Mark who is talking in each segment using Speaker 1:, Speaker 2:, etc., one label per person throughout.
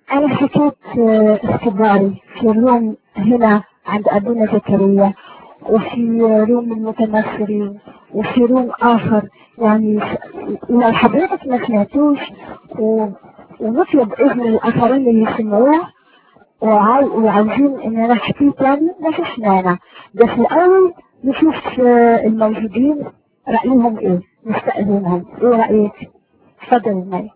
Speaker 1: انا حكيت آه، اختباري في روم هنا عند ابونا زكريا وفي روم المتنصرين وفي روم اخر يعني لو حضرتك ما سمعتوش و- ونطلب اذن الاخرين اللي سمعوه وعاي- وعايزين ان انا احكيه تاني ما فيش مانع بس الاول نشوف آه، الموجودين رايهم ايه نستأذنهم ايه رايك؟ اتفضل المايك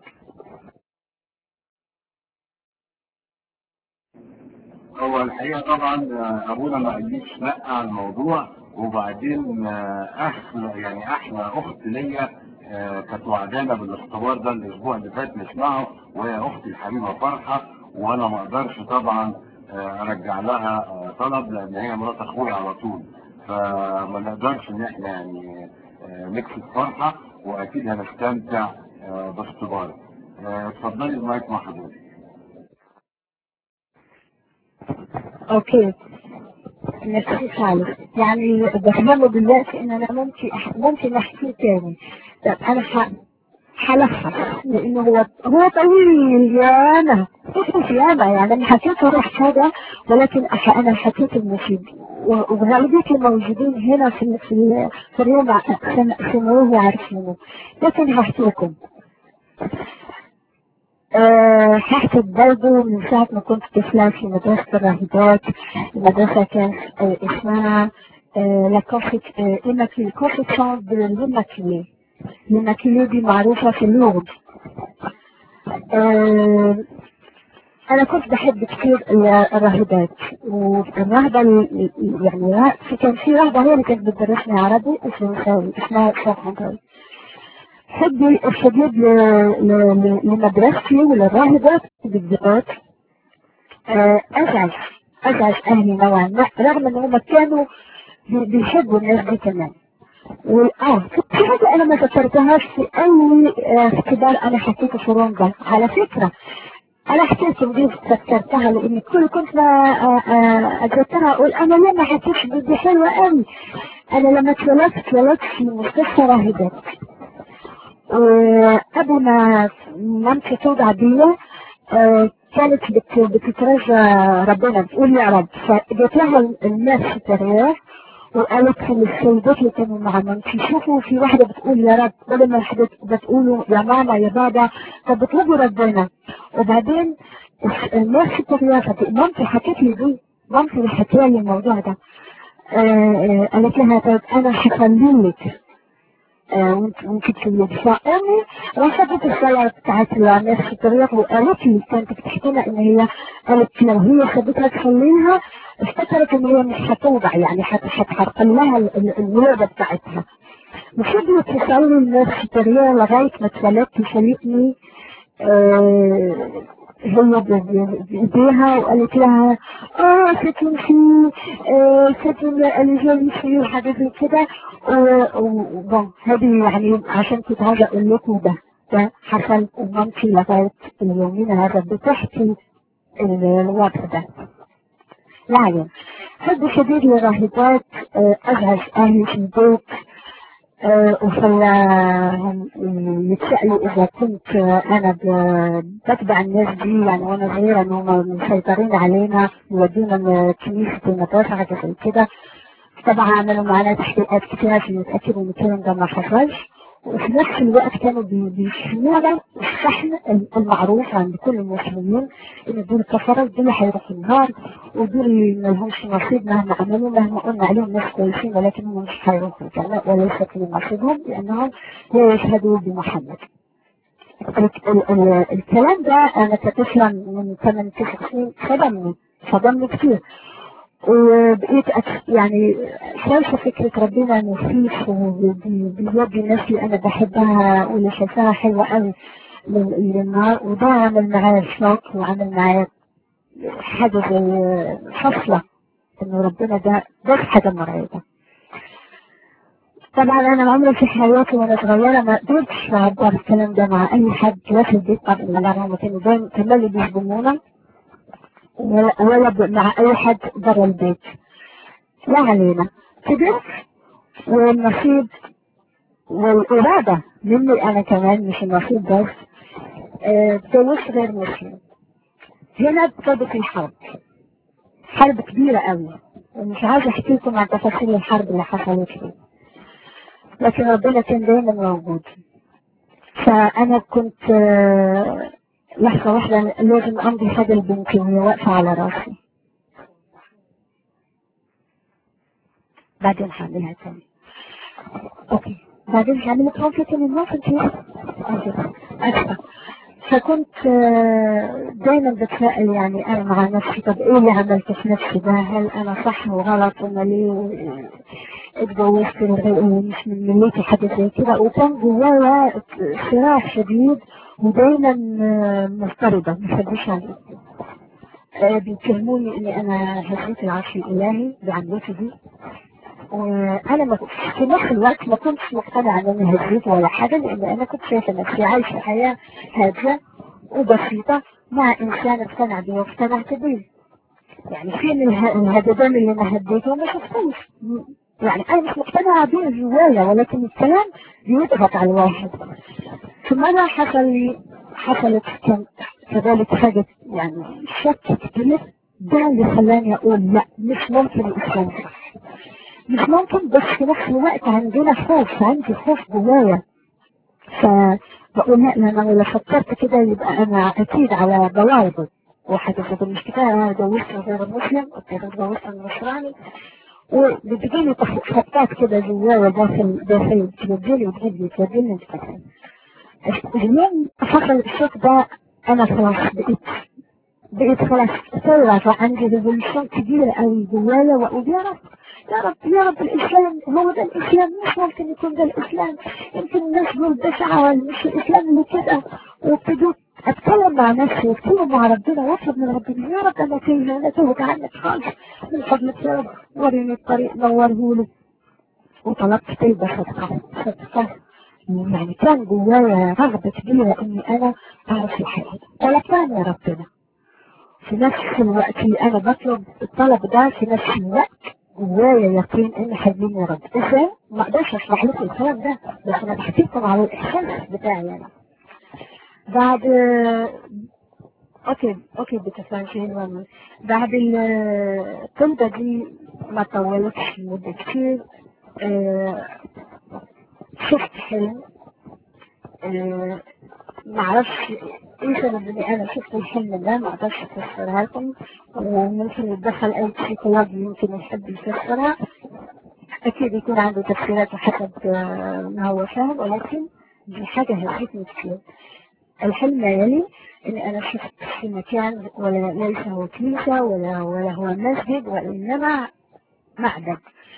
Speaker 2: هو الحقيقة طبعا آه، أبونا ما قاليش لأ على الموضوع وبعدين آه، أحلى يعني أحلى أخت ليا آه، كانت وعدانة بالاختبار ده الأسبوع اللي فات نسمعه وهي أختي الحبيبة فرحة وأنا ما أقدرش طبعا آه، أرجع لها آه، طلب لأن هي مرات أخويا على طول فما نقدرش إن إحنا يعني آه، نكسب فرحة وأكيد هنستمتع آه، باختبارك. آه، اتفضلي المايك مع حضرتك.
Speaker 1: اوكي ميرسي خالص يعني بفهمه دلوقتي ان انا ممكن ممكن احكيه تاني طب انا ح... هلخص لانه هو هو طويل يا انا اسمه يا انا يعني انا حكيت روح حاجه ولكن أح... انا حكيت المفيد و- وغالبية الموجودين هنا في ال- في ال- في اليوم ع- سم- سمعوه وعارفينه لكن هحكي لكم أه هحكي برضه من ساعة ما كنت طفلة في مدرسة الراهبات المدرسة كان آه، اسمها آه، لا كوفيت إيماكلي كوفيت ساند ليماكلي ليماكلي دي معروفة في اللغز آه، أنا كنت بحب كثير ال- الراهبات والراهبة ال- يعني لا- في كان في راهبة هي اللي كانت بتدرسني عربي اسمها اسمها صفحة حبي الشديد ل- ل- ل- لمدرستي وللراهبات بالذات آه، أزعج أزعج أهلي نوعا ما رغم إن هم كانوا بي- بيحبوا الناس دي كمان والآه في حاجة أنا ما ذكرتهاش في أي آه، اختبار أنا حكيته في رومبا على فكرة أنا حكيت دي ذكرتها لأن كل كنت ما آه، آه، أتذكرها أقول أنا ليه ما حكيتش دي, دي حلوة قوي أنا لما اتولدت اتولدت في مستشفى راهبات وقبل ما مامتي توضع بيا آه، كانت بت- بتترجى ربنا بتقول يا رب فجت لها الناس في الترياق وقالت للسيدات اللي كانوا مع مامتي شوفوا في واحدة بتقول يا رب بدل ما حد بتقولوا يا ماما يا بابا فبتطلبوا ربنا وبعدين الناس في الترياق مامتي حكت لي دي مامتي اللي حكت لي الموضوع ده آه، آه، قالت لها طيب انا هخلي لك ممكن تلبس فأمي رفضت الصلاة بتاعت الناس في الطريق وقالت لي كانت بتحكي لنا ان هي قالت لو هي خدتها تخليها افتكرت ان هي مش هتوضع يعني هت- هتحرقن لها ال- ال- الولادة بتاعتها وفضلت تصلي الناس في الطريق لغاية ما اتولدت وشالتني آه، هي ب- ب- بايديها وقالت لها اه ستون في آه ستون الجولي في وحاجات زي كده و- و- وبون هذه يعني عشان كنت عايزه اقول لكم ده ده حصل ومامتي لغايه اليومين هذا بتحكي ال- الوضع ده يعني حب شديد للراهبات آه، ازعج اهلي في البيت آه، وخلاهم يتسألوا إذا كنت آه، أنا ب- بتبع الناس دي يعني وأنا صغيرة إن هم مسيطرين علينا يودونا م- كنيسة المدرسة حاجة زي كده طبعا عملوا معانا تحقيقات كتير عشان يتأكدوا إن الكلام ده ما حصلش وفي نفس الوقت كانوا بي- بيشمعوا الشحن المعروف عند كل المسلمين ان دول كفرة ودول هيروحوا النار ودول ما لهمش نصيب مهما عملوا مهما قلنا عليهم ناس كويسين ولكن هم مش هيروحوا الجنة وليست من نصيبهم لانهم لا يشهدوا بمحمد. ال- ال- ال- الكلام ده انا كطفلة من 8 9 سنين صدمني صدمني كتير وبقيت أت- يعني شايفة فكرة ربنا نسيف وبيودي الناس اللي أنا بحبها واللي شايفاها حلوة قوي لل- للنار وده عمل معايا شوك وعمل معايا حاجة زي فصلة إنه ربنا ده بس حاجة مرعبة طبعا أنا عمري في حياتي وأنا صغيرة ما قدرتش أعبر الكلام ده مع أي حد لا في البيت طبعا لا هم كانوا دايما كمان بيظلمونا ولا ولا ب- مع أي حد برا البيت لا علينا كبرت والنصيب والإرادة مني أنا كمان مش النصيب بس آه، اتجوزت غير مسلم هنا ابتدت الحرب حرب كبيرة قوي ومش عايزة احكي لكم عن تفاصيل الحرب اللي حصلت لي لكن ربنا كان دايما موجود فانا كنت آه، لحظة واحدة لازم امضي حاجة لبنتي وهي واقفة على راسي بعدين هعملها تاني اوكي بعدين هعمل لك ممكن من الناس انت اسفة فكنت آه، دايما بتسأل يعني انا مع نفسي طب ايه اللي عملته في نفسي ده هل انا صح وغلط وانا ليه اتجوزت ومش من مليتي حاجة زي كده وكان جوايا صراع شديد ودايما آه، مضطربة ما حدش عليه آه، بيتهموني اني انا هزيت العرش الالهي بعملتي دي وانا ما في نفس الوقت ما كنتش مقتنعه ان انا هزيت ولا حاجه لان انا كنت شايفه نفسي عايشه حياه هاديه وبسيطه مع انسان اقتنع بيه واقتنعت بيه يعني فين اله- الهددان اللي انا هديته ما شفتوش يعني انا مش مقتنعه بيه جوايا ولكن الكلام بيضغط على الواحد في مرة حصل لي حصلت كان كذلك حاجة يعني شك كبير ده اللي خلاني اقول لا مش ممكن الاسلام صح مش ممكن بس في نفس الوقت عندنا خوف عندي خوف جوايا فبقول لا لا انا لو فكرت كده يبقى انا اكيد على ضوابط وحدثت مش كفايه انا اتجوزت غير مسلم اتجوزت نصراني وبتجيلي خطات كده جوايا داخل داخل تبدلي وتجيبني تبدلني وتبدلني اليوم حصل الشوك ده انا خلاص بقيت بقيت خلاص ثورة عندي ريفولوشن كبيرة قوي جوايا واقول يا رب يا رب يا رب الاسلام هو ده الاسلام مش ممكن يكون ده الاسلام يمكن الناس دول بشعة مش الاسلام اللي كده وابتديت اتكلم مع نفسي واتكلم مع ربنا واطلب من ربنا يا رب انا تايه انا توبت عنك خالص من فضلك يا رب وريني الطريق نورهولي وطلبت توبة صدقة صدقة يعني كان جوايا رغبة كبيرة اني انا اعرف الحقيقة طلبتها يا ربنا في نفس الوقت اللي انا بطلب الطلب ده في نفس الوقت جوايا يقين ان حبيبي يا رب ازاي ما اقدرش اشرح لكم الكلام ده بس انا بحكي لكم على الاحساس بتاعي انا بعد اوكي اوكي بتفاجئين بعد الطلبة دي ما طولتش مدة كتير آه، شفت حلم آه، معرفش ايه سبب اني انا شفت الحلم ده ما اقدرش افسرها لكم وممكن يتدخل اي بسيكولوجي يمكن يحب يفسرها اكيد يكون عنده تفسيرات حسب آه، ما هو فاهم ولكن دي حاجة هزتني كتير الحلم يلي اني انا شفت في مكان ولا ليس هو كنيسة ولا ولا هو مسجد وانما معبد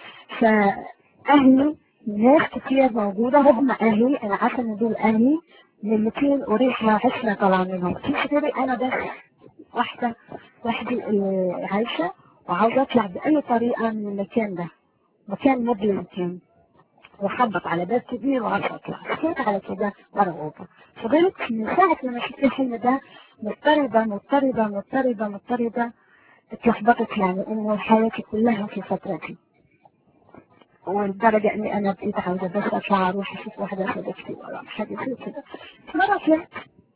Speaker 1: فاهلي ناس كتير موجودة هم اهلي انا عارفة ان دول اهلي من 200 وريحة عشرة طالعة منهم كيف غيري انا بس واحدة واحدة آه، عايشة وعاوزة اطلع بأي طريقة من المكان ده مكان مظلم كان وخبط على باب كبير وعاوزة اطلع سكت على كده مرعوبة فضلت من ساعة لما شفت الحلم ده مضطربة مضطربة مضطربة مضطربة اتلخبطت يعني انه حياتي كلها في الفترة دي ولدرجة اني انا بقيت عاوزة بس اطلع اروح اشوف واحدة صديقتي ولا حاجة زي كده مرة طلعت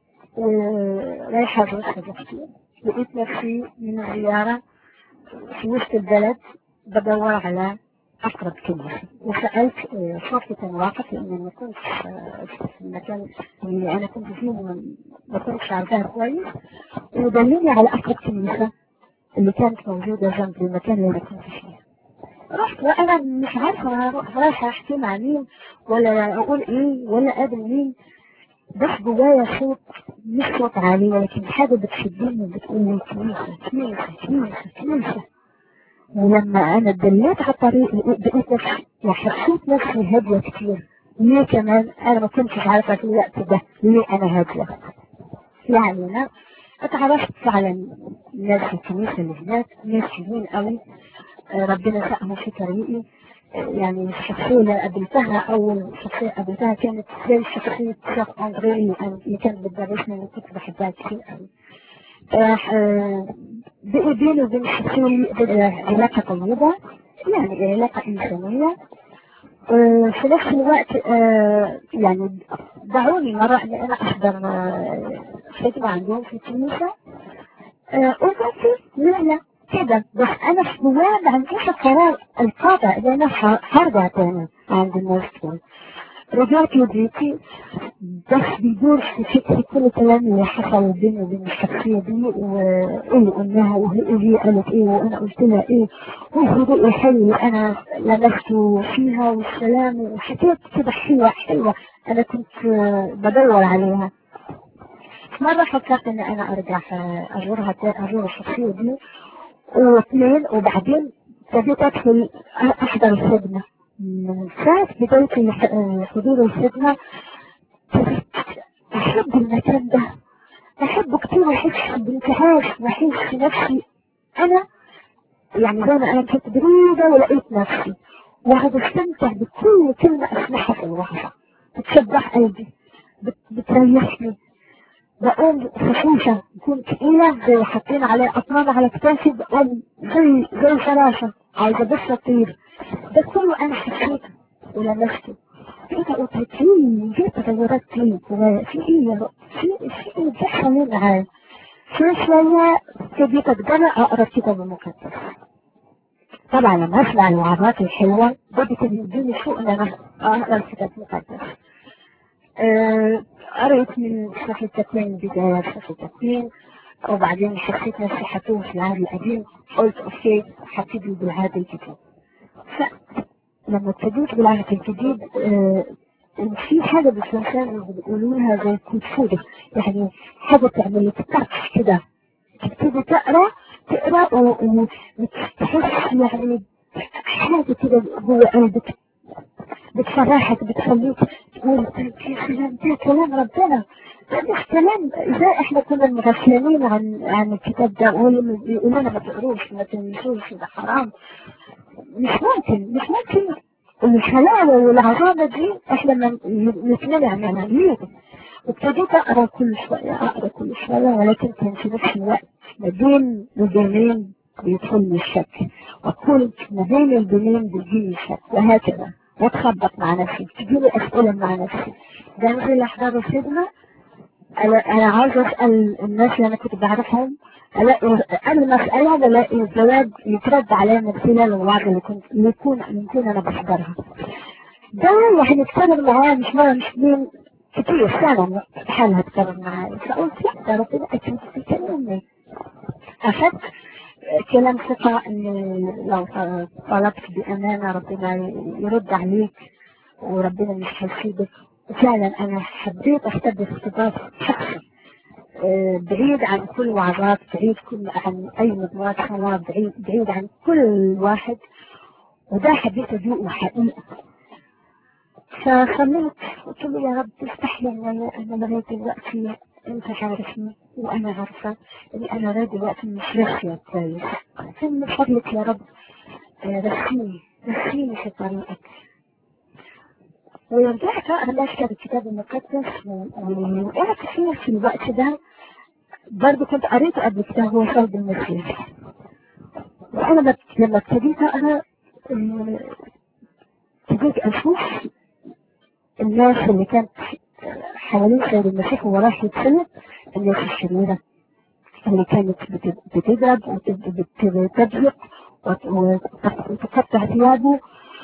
Speaker 1: ورايحة ازور صديقتي لقيت نفسي من الزيارة في وسط البلد بدور على أقرب كنيسة وسألت آه، شرطة المواقف لأن ما كنتش آه، في المكان اللي أنا كنت فيه ما- ما كنتش عارفاها كويس ودلني على أقرب كنيسة اللي كانت موجودة جنب المكان اللي أنا كنت فيه رحت وأنا مش عارفة هروح- رايحة أحكي مع مين ولا أقول إيه ولا أقابل مين بس جوايا صوت مش صوت عالي ولكن حاجة بتشدني بتقول لي كنيسة كنيسة كنيسة كنيسة ولما انا دليت على الطريق بقيت نفسي حسيت نفسي هادية كتير ليه كمان انا ما كنتش عارفة في الوقت ده ليه انا هادية يعني انا اتعرفت على ناس في الكنيسة اللي هناك ناس حلوين قوي آه، ربنا سقهم في طريقي آه، يعني الشخصية اللي قابلتها أول شخصية قابلتها كانت زي شخصية شيخ أندري اللي أنا- اللي كانت بتدرسني اللي كنت بحبها كتير قوي آه، آه، بقي بيني وبين الشخصية اللي آه، علاقة طيبة يعني علاقة إنسانية آه، في نفس الوقت آه، يعني دعوني مرة إن أنا أحضر آه، خدمة عندهم في الكنيسة آه، قلت لا لا كده بس انا في جوايا ما عنديش القرار القاطع ان انا ه- هرجع تاني عند الناس دول رجعت لبيتي بس بيدور في فكري كل الكلام اللي حصل بيني وبين الشخصية دي وايه اللي قلناها وهي هي قالت ايه وانا قلت لها ايه والهدوء الحلو اللي انا لمسته فيها والسلام وحكايات كده حلوة حلوة انا كنت آه، بدور عليها مرة فكرت ان انا ارجع آه، ازورها تا- ازور الشخصية دي واثنين وبعدين ابتديت ادخل احضر الخدمة من ساعة بداية الح- آه، حضور الخدمة ابتديت احب المكان ده احبه كتير واحس بانتعاش واحس نفسي انا يعني زي ما انا كنت بعيدة ولقيت نفسي وقعد استمتع بكل كلمة اسمعها في الوحدة بتشبح قلبي بت- بتريحني بقوم خفيفة تكون تقيلة زي حاطين عليها أطنان على كتافي بقوم زي زي فراشة عايزة بس أطير ده كله أنا حسيته ولمسته كده قلت في في تغيرات فيه جوايا في إيه يا رب في في إيه بيحصل إيه معايا في شوية ابتديت أتجرأ أقرأ الكتاب المقدس طبعا لما أسمع الوعظات الحلوة ده بيديني شوق إن أنا أقرأ الكتاب المقدس آه، قريت من صفحة التكوين بداية صفحة التكوين وبعدين حسيت نفسي حتوه في العهد القديم قلت اوكي هبتدي بالعهد الجديد فلما ابتديت بالعهد الجديد آه، في حاجة بالفرنسان بيقولوها زي كود يعني حاجة تعمل لك تاتش كده تبتدي تقرا تقرا و- وتحس يعني حاجة كده جوه قلبك بتفرحك بتخليك تقول يا سلام ده كلام ربنا ده مش كلام ازاي احنا كنا مغفلين عن عن الكتاب ده ويقولوا لنا ما تقروش ما تنسوش ده حرام مش ممكن مش ممكن الحلاوة والعظامة دي احنا ما نتمنع منها ليه؟ وابتديت اقرا كل شوية اقرا كل شوية ولكن كان في نفس الوقت ما بين البينين بيدخلني الشك وكل ما بين البينين بيجيني الشك وهكذا واتخبط مع نفسي تجيلي اسئلة مع نفسي بنزل احضر الخدمة انا انا عاوز اسال الناس اللي انا كنت بعرفهم الاقي قبل ما اسالها بلاقي الجواب يترد عليا من خلال الوعظ اللي كنت اللي يكون اللي يكون انا بحضرها ده يعني اتكرر معايا مش مرة مش اثنين كتير سنة حالها اتكرر معايا فقلت لا ده ربنا اكيد بيكلمني اخدت كلام ثقة ان لو طلبت بامانة ربنا يرد عليك وربنا مش هيسيبك وفعلا انا حبيت اختبر اختبار شخصي آه، بعيد عن كل وعظات بعيد كل عن اي مجموعات صلاة بعيد بعيد عن كل واحد وده حبيت ادوقه حقيقة فصليت قلت له يا رب افتح لي عينيا انا لغايه دلوقتي انت عارفني وانا عارفه اني انا لغايه دلوقتي مش راسيه كويس من فضلك يا رب آه، رسيني رسيني في طريقك ورجعت اقرا بشكر الكتاب المقدس و- وقعت فيه في الوقت ده برضه كنت قريته قبل كده هو صلب المسيح وانا بت- لما ابتديت اقرا آه، ابتديت اشوف الناس اللي كانت حوالين سيد المسيح وهو رايح يتسلم الناس الشريرة اللي كانت بت- بتضرب وتضيق وتقطع ثيابه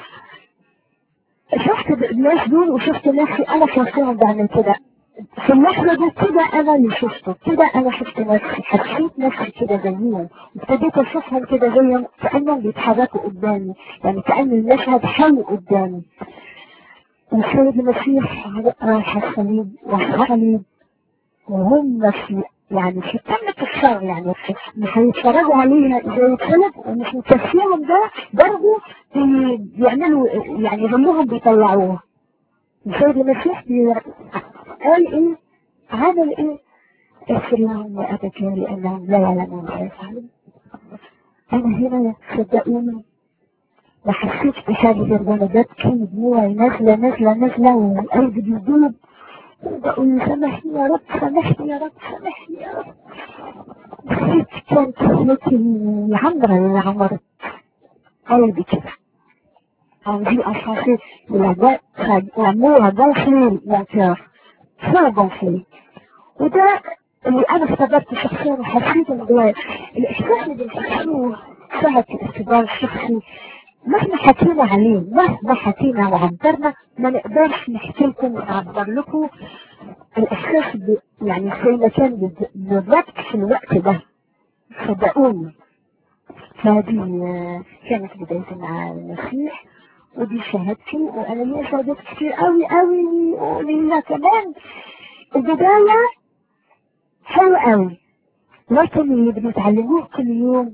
Speaker 1: شفت الناس دول وشفت نفسي انا شخصيا بعمل كده في اللحظة دي كده انا اللي شفته كده انا شفت نفسي حسيت نفسي كده زيهم ابتديت اشوفهم كده زيهم كانهم بيتحركوا قدامي يعني كان المشهد حي قدامي السيد المسيح رايح الصليب والصليب وهم في يعني في قمة الشر يعني مش هيتفرجوا عليها إذا يتسلب ومش مكفيهم ده برضه بي- بيعملوا يعني ظلهم بيطلعوه السيد المسيح بي- قال إيه؟ عمل إيه؟ اغفر لهم يا أبتي لأنهم لا يعلمون ما يفعلون أنا هنا صدقوني ما حسيتش بحاجة وانا ببكي دموعي نازلة نازلة نازلة وقلبي بيدوب بقول سامحني يا رب سامحني يا رب سامحني يا رب حسيت كانت طفلتي العمرة اللي عمرت قلبي كده عندي أساسي لغاية l'amour a gonflé mon cœur ça a gonflé وده اللي انا اختبرته شخصيا وحسيت ان جوايا الاحساس اللي بنحسوه ساعة الاختبار الشخصي مهما حكينا عليه مهما حكينا وعبرنا ما نقدرش نحكي لكم ونعبر لكم الاحساس ب... يعني زي ما كان بال- بالضبط في الوقت ده صدقوني فهذه آه، كانت بدايتي مع المسيح ودي شهادتي وانا ليا شهادات كتير قوي قوي وليا كمان البداية حلوة قوي لكن اللي بنتعلموه كل يوم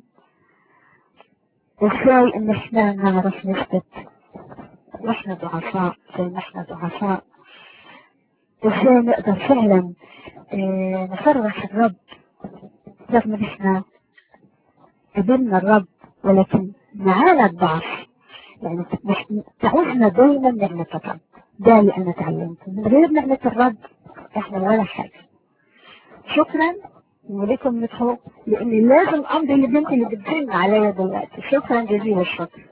Speaker 1: ازاي ان احنا نعرف نثبت واحنا ضعفاء زي ما احنا ضعفاء ازاي نقدر فعلا اه نفرح الرب رغم ان احنا قبلنا الرب ولكن معانا الضعف يعني تعوزنا دايما نعمة الرب ده اللي انا اتعلمته من غير نعمة الرب احنا ولا حاجة شكرا ولكم مدحو لاني لازم امضي لبنتي اللي بتزن عليا دلوقتي شكرا جزيلا الشكر